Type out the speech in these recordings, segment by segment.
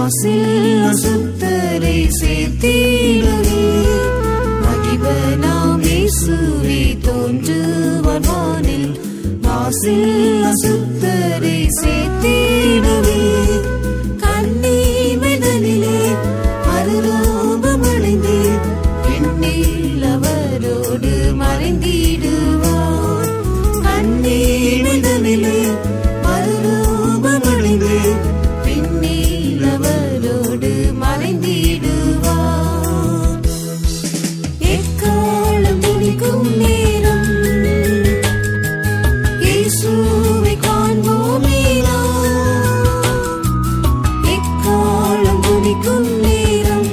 மாசில் அசுத்தரை சேர்த்திடவே மகிபனாம் இயேசுவே தோன்றுவார் வானில் மாசில் அசுத்தரை சேர்த்திடவே கண்ணீர் மெடலிலே மறுரூபமடைந்து எண்ணில் அவரோடு மறைந்திடுவார் கண்ணீர் மெடலிலே மறுரூபமடைந்து பின்னில் அவரோடு மறைந்திடுவார் எக்காலம் துணிக்கும் நேரம் இயேசுவை காண்போமே நாம். எக்காலம் துணிக்கும் நேரம்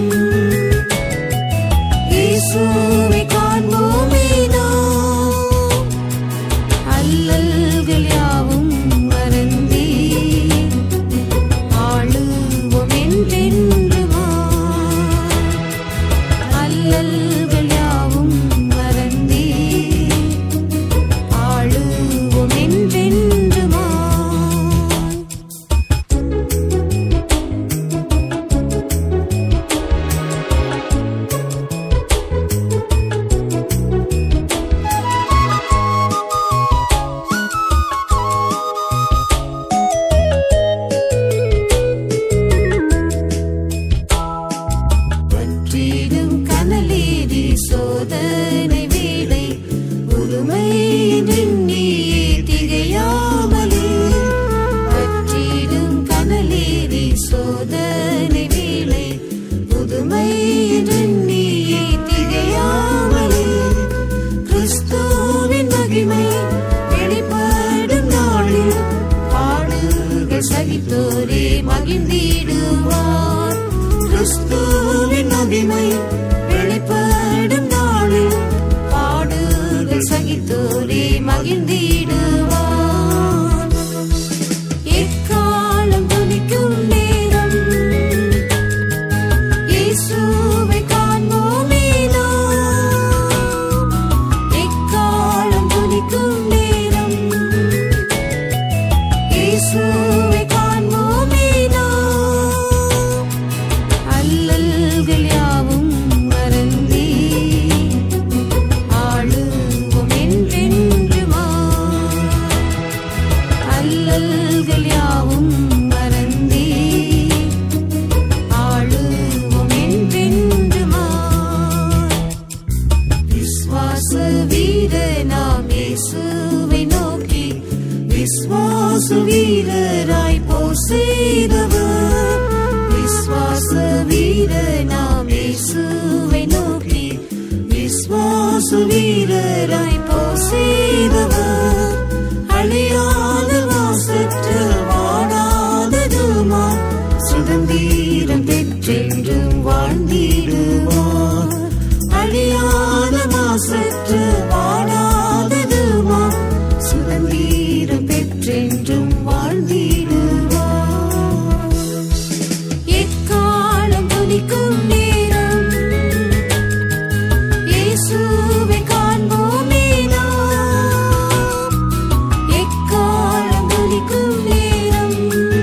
இயேசுவை காண்போமே நாம். அல்லல்கள் யாவும் மறந்தே ஆளுவோம் என்றென்றுமா அல்லல்கள் யாவும் மறந்தே ஆளுவோம் என்றென்றுமா பற்றிடும் கனலேறி சோதனை வேளை உரிமை எண்ணியே திகையாமலே பற்றிடும் கனலேறி சோதனை வேளை புதுமை எண்ணியே திகையாமலே கிறிஸ்துவின் மகிமை வெளிப்படும் நாளில் பாடுகள் சகித்தோரே மகிழ்ந்திடுவார் கிறிஸ்துவின் மகிமை வெளிப்படும் நாளில் பாடுகள் சகித்தோரே மகிழ்ந்திடுவார் எக்காலம் துணிக்கும் நேரம் இயேசுவை காண்போமே நாம். எக்காலம் துணிக்கும் நேரம் இயேசுவை காண்போமே நாம். அல்லல்கள் யாவும் மறந்தே ஆளுவோம் என்றென்றுமா அல்லல்கள் யாவும் மறந்தே ஆளுவோம் என்றென்றுமா விஸ்வாச வீரனாம் இயேசுவை நோக்கி விஸ்வாச வீரராய் போர் செய்தவர் விஸ்வாச வீரனாம் இயேசுவை நோக்கி விஸ்வாச வீரராய் போர் செய்தவர் அழியாத வாசற்ற வாடாததுமா சுதந்திரம் பெற்றென்றும் வாழ்ந்திடுவார் அழியாத மாசற்ற வாடாததுமா சுதந்திரம் பெற்றென்றும் வாழ்ந்திடுவார் எக்காலம் துணிக்கும் நேரம் இயேசுவை காண்போமே நாம். எக்காலம் துணிக்கும் நேரம்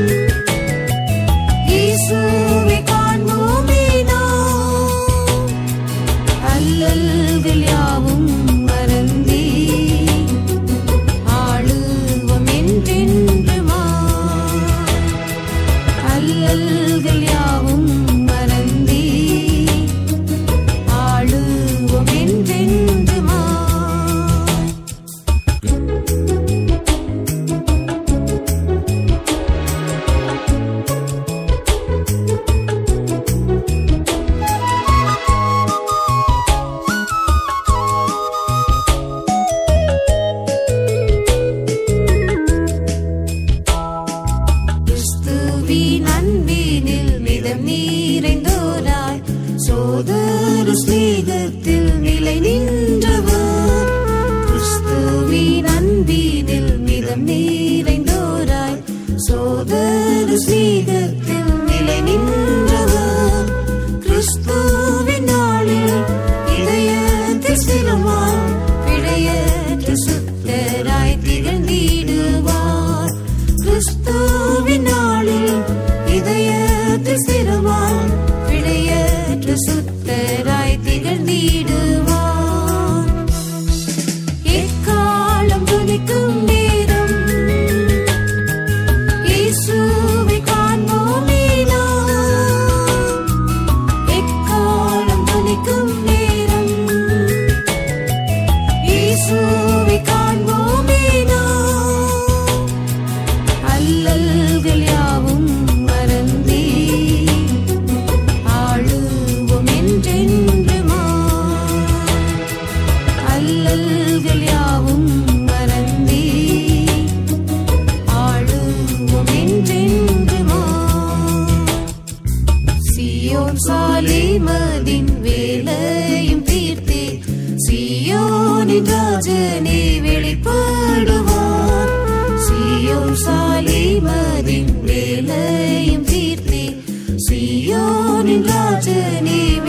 இயேசுவை காண்போமே நாம். அல்லல்கள் யாவும் மறந்தே ஆளுவோம் என்றென்றுமா அல்லல்கள் யாவும் மறந்தே ஆளுவோம் என்றென்றுமா கிறிஸ்துவின் அன்பினில் மிதம் நீரைந்தோராய் சோதர ஸ்நேகத்தில் நிலை நின்றவர் கிறிஸ்துவின் அன்பினில் மிதம் நீரைந்தோராய் சோதர ஸ்நேகத்தில் நிலை நின்றவர் கிறிஸ்துவின் நாளில் இதயத்தில் சிரமாய் பிழையற்ற சுத்தராய் திகழ்ந்திடுவார் கிறிஸ்துவின் நாளில் இதயத்தில் சிற அல்லல்கள் யாவும் மறந்தே ஆளுவோம் என்றென்றுமா சியோன் சாலிமதின் வேலையும் தீர்த்தே சியோனின் ராஜனே வெளிப்படுவார் சியோன் சாலிமதின் வேலையும் தீர்த்தே சியோனின் ராஜனே